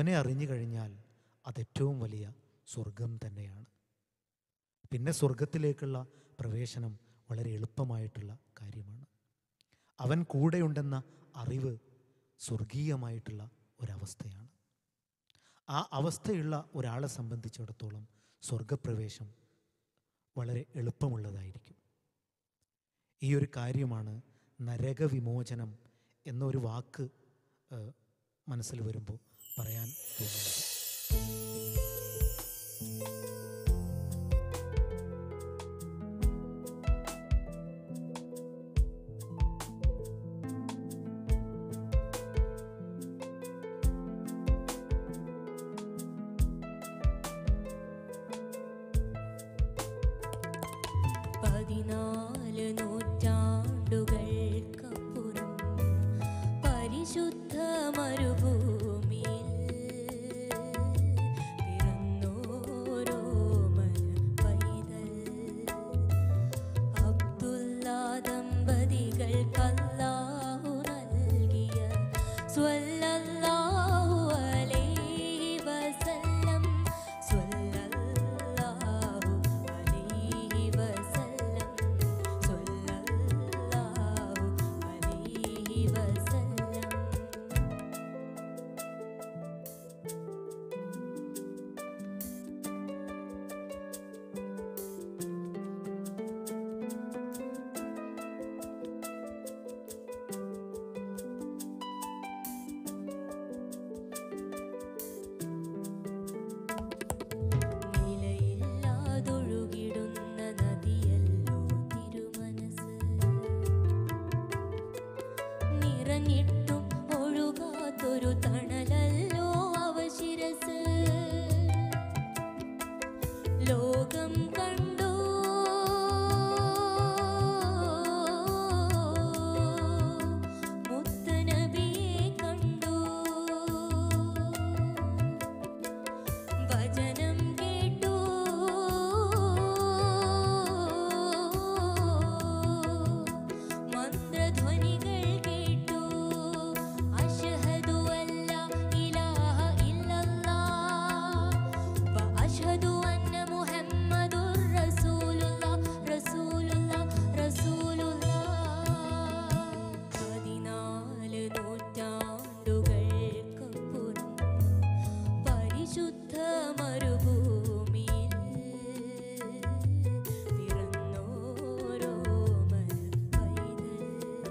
അവനെ അറിഞ്ഞു കഴിഞ്ഞാൽ അതേറ്റവും വലിയ സ്വർഗം തന്നെയാണ് പിന്നെ സ്വർഗത്തിലേക്കുള്ള പ്രവേശനം വളരെ എളുപ്പമായിട്ടുള്ള കാര്യമാണ് അവൻ കൂടെയുണ്ടെന്ന അറിവ് സ്വർഗീയമായിട്ടുള്ള ഒരവസ്ഥയാണ് ആ അവസ്ഥയുള്ള ഒരാളെ സംബന്ധിച്ചിടത്തോളം സ്വർഗപ്രവേശം വളരെ എളുപ്പമുള്ളതായിരിക്കും ഈ ഒരു കാര്യമാണ് നരകവിമോചനം എന്നൊരു വാക്ക് ഏഹ്, മനസ്സിൽ വരുമ്പോൾ പറയാൻ തോന്നുന്നത് പതിനാല് നൂറ്റാണ്ടുകൾക്കപ്പുറം പരിശുദ്ധ മരുഭൂമിയിൽ പിറന്നോരോ പൈതൽ അബ്ദുല്ല ദമ്പതികൾക്കല്ലാഹു നൽകിയ സ്വല്ലല്ലാഹു അലൈഹി വസല്ലം സ്വല്ലല്ലാഹു അലൈഹി വസല്ലം സ്വല്ലല്ലാഹു അലൈഹി വസല്ലം നിലയില്ലാതൊഴുകിടുന്ന നദിയല്ലോ തിരുമനസ് നിറഞ്ഞിട്ടും ഒഴുകാത്തൊരു തണലല്ലോ അവശിരസ് ലോകം കണ്ടു മുത്തനബിയെ കണ്ടു വചനം കേട്ടു മന്ത്രധ്വനികൾ കേട്ടു അഷ്ഹദു അല്ല ഇലാഹ ഇല്ലല്ലാഹ് വ അഷ്ഹദു അന്ന മുഹമ്മദുർ റസൂലുള്ളാഹ് റസൂലുള്ളാഹ് റസൂലുള്ളാഹ് പതിനാല് നൂറ്റാണ്ടുകൾക്കപ്പുറം പരിശുദ്ധ മരുഭൂമിയിൽ പിറന്നോരോ പൈതൽ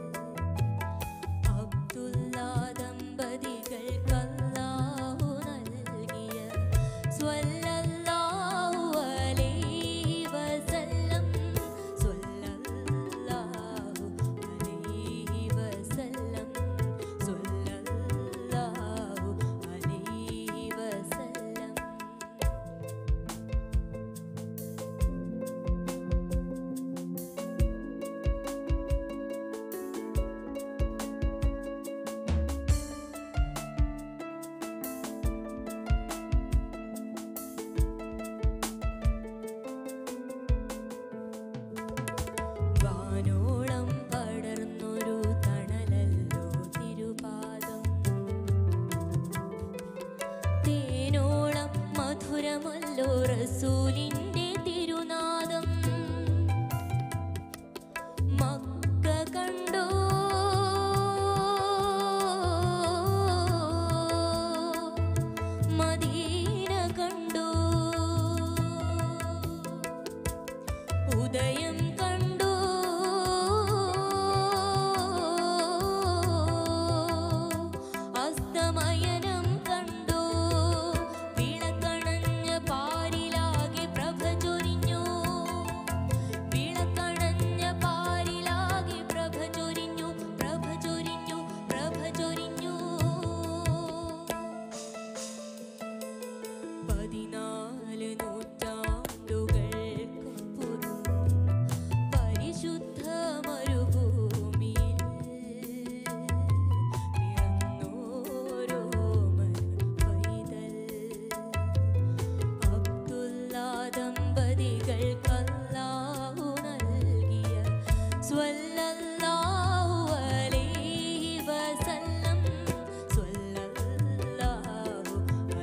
അബ്ദുല്ല ദമ്പതികൾക്കല്ലാഹു നൽകിയ സ്വല്ലല്ലാഹു അലൈഹി വസല്ലം സ്വല്ലല്ലാഹു അലൈഹി വസല്ലം സ്വല്ലല്ലാഹു അലൈഹി വസല്ലം വാനോളം പടർന്നൊരു തണലല്ലോ തിരുപാദം തേനോളം മധുരമല്ലോ റസൂലിന്റെ തിരുനാദം മക്ക കണ്ടോ മദീന കണ്ടോ ഉദയം കണ്ടു അസ്തമയനം കണ്ടു വിളക്കണഞ്ഞ പാരിലാകെ പ്രഭ ചൊരിഞ്ഞു വിളക്കണഞ്ഞ പാരിലാകെ പ്രഭ ചൊരിഞ്ഞു പ്രഭ ചൊരിഞ്ഞു പ്രഭ ചൊരിഞ്ഞു പതിനാല് നൂറ്റാണ്ടുകൾക്കപ്പുറം പരിശുദ്ധ മരുഭൂമിയിൽ പിറന്നോരോ പൈതൽ അബ്ദുല്ല ദമ്പതികൾക്കല്ലാഹു നൽകിയ സ്വല്ലല്ലാഹു അലൈഹി വസല്ലം സ്വല്ലല്ലാഹു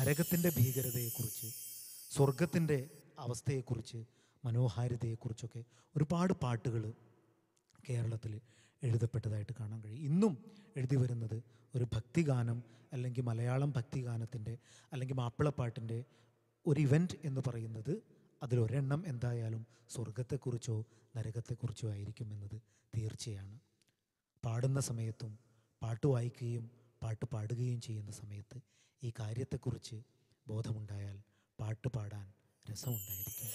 നരകത്തിൻ്റെ ഭീകരതയെക്കുറിച്ച് സ്വർഗത്തിൻ്റെ അവസ്ഥയെക്കുറിച്ച് മനോഹാരിതയെക്കുറിച്ചൊക്കെ ഒരുപാട് പാട്ടുകൾ കേരളത്തിൽ എഴുതപ്പെട്ടതായിട്ട് കാണാൻ കഴിയും ഇന്നും എഴുതി വരുന്നത് ഒരു ഭക്തിഗാനം അല്ലെങ്കിൽ മലയാളം ഭക്തിഗാനത്തിൻ്റെ അല്ലെങ്കിൽ മാപ്പിളപ്പാട്ടിൻ്റെ ഒരു ഇവൻ്റ് എന്ന് പറയുന്നത് അതിലൊരെണ്ണം എന്തായാലും സ്വർഗത്തെക്കുറിച്ചോ നരകത്തെക്കുറിച്ചോ ആയിരിക്കും എന്നത് തീർച്ചയാണ് പാടുന്ന സമയത്തും പാട്ട് വായിക്കുകയും പാട്ട് പാടുകയും ചെയ്യുന്ന സമയത്ത് ഈ കാര്യത്തെക്കുറിച്ച് ബോധമുണ്ടായാൽ പാട്ട് പാടാൻ രസമുണ്ടായിരിക്കും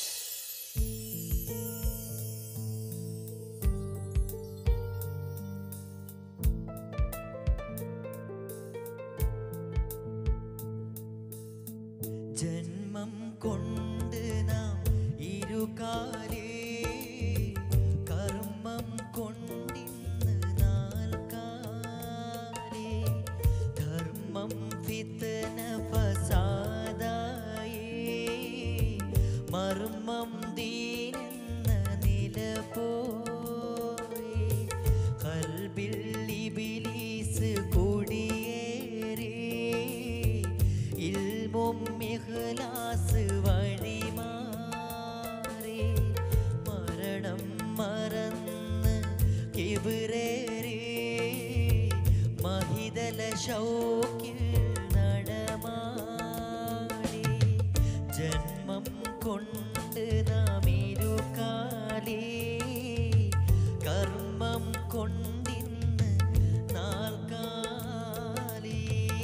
ജന്മം കൊണ്ട് നാം ഇരുകാലേ കർമ്മം കൊണ്ടിന്ന് നാൽക്കാലേ ധർമ്മം ഫിത്തന ഫസാദായേ മർമ്മം ദീനെന്ന നില പോയി കൽബിൽ ഇബിലീസ് കുടിയേറി ഇൽമും ഇഖ്ലാസ് വഴി മാറി മരണം മറന്ന് കിബിറേറി മഹിതല ശൗക്കിൽ നടമാടി ജന്മം കൊണ്ട് നാം ഇരുകാലേ കർമ്മം കൊണ്ടിന്ന് നാൽക്കാലേ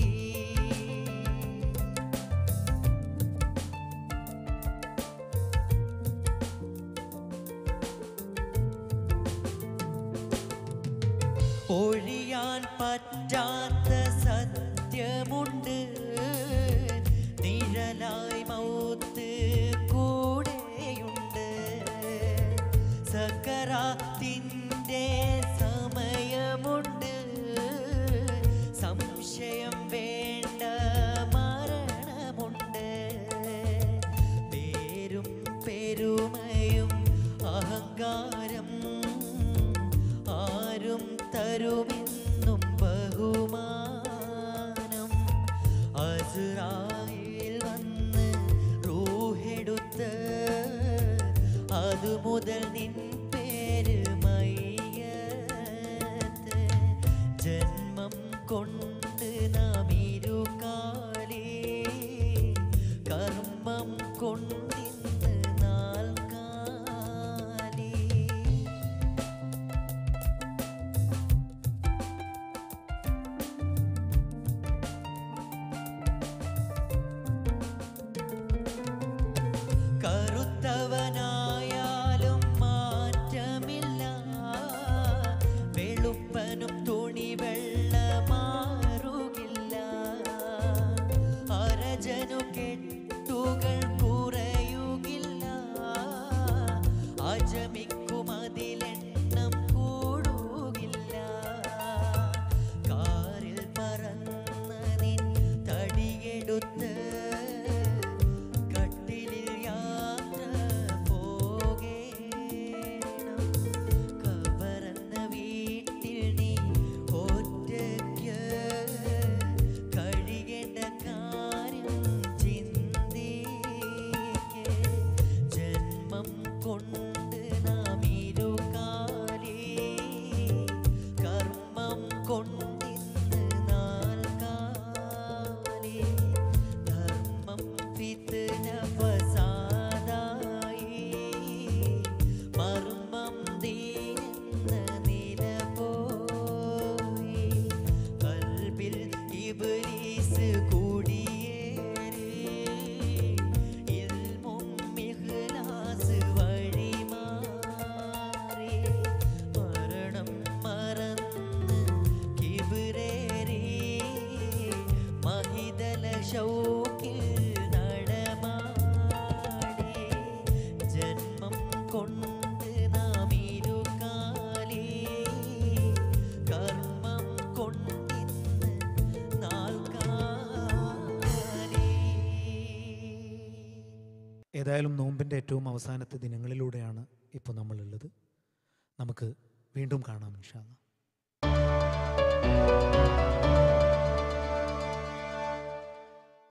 ഒഴിയാൻ പറ്റാത്ത സത്യമുണ്ട് നിഴലായി മൗത്ത് കൂടെയുണ്ട് സക്കറാത്തിൻ്റെ സമയമുണ്ട് സംശയം വേണ്ട മരണമുണ്ട് പേരും പെരുമയും അഹങ്കാരം ആരും തരുമെന്നും ബഹുമാനം അസുറായിൽ വന്ന് റൂഹെടുത്ത് അതുമുതൽ നിൻ പേര് മയ്യത്ത് ജന്മം കൊണ്ട് നാം ഇരുകാലേ കർമ്മം കൊണ്ടിന്ന് നാൽക്കാലേ കറുത്തവനായാലും മാറ്റമില്ല വെളുപ്പനും തുണി വെള്ള മാറുകില്ല അരജനു കെട്ടുകൾ കുറയുകില്ല അജമിക്കും അതിലെണ്ണം കൂടുകില്ല കാറിൽ പറന്ന നിൻ തടിയെടുത്ത് കട്ടിലിൽ യാത്ര പോകേണം കവറന്ന വീട്ടിൽ നീ ഒറ്റയ്ക്ക് കഴിയേണ്ട കാര്യം ചിന്തിക്ക് ജന്മം കൊണ്ട് നാം ഇരുകാലേ കർമ്മം കൊണ്ടിന്ന് നാൽക്കാലേ ധർമ്മം ഫിത്ന ഫസാദായി മർമ്മം ദീനെന്ന നില പോയി കൽബിൽ ഇബ്ലീസ് കുടിയേറി ഇൽമും ഇഖ്ലാസ് വഴി മാറി മരണം മറന്ന് കിബിറേറി മഹിതല ശൗക്കിൽ നടമാടി ജന്മം കൊണ്ട് നാം ഇരുകാലേ കർമ്മം കൊണ്ടിന്ന് നാൽക്കാലേ ഏതായാലും നോമ്പിൻ്റെ ഏറ്റവും അവസാനത്തെ ദിനങ്ങളിലൂടെയാണ് ഇപ്പോൾ നമ്മളുള്ളത് നമുക്ക് വീണ്ടും കാണാം ഇൻഷാല്ല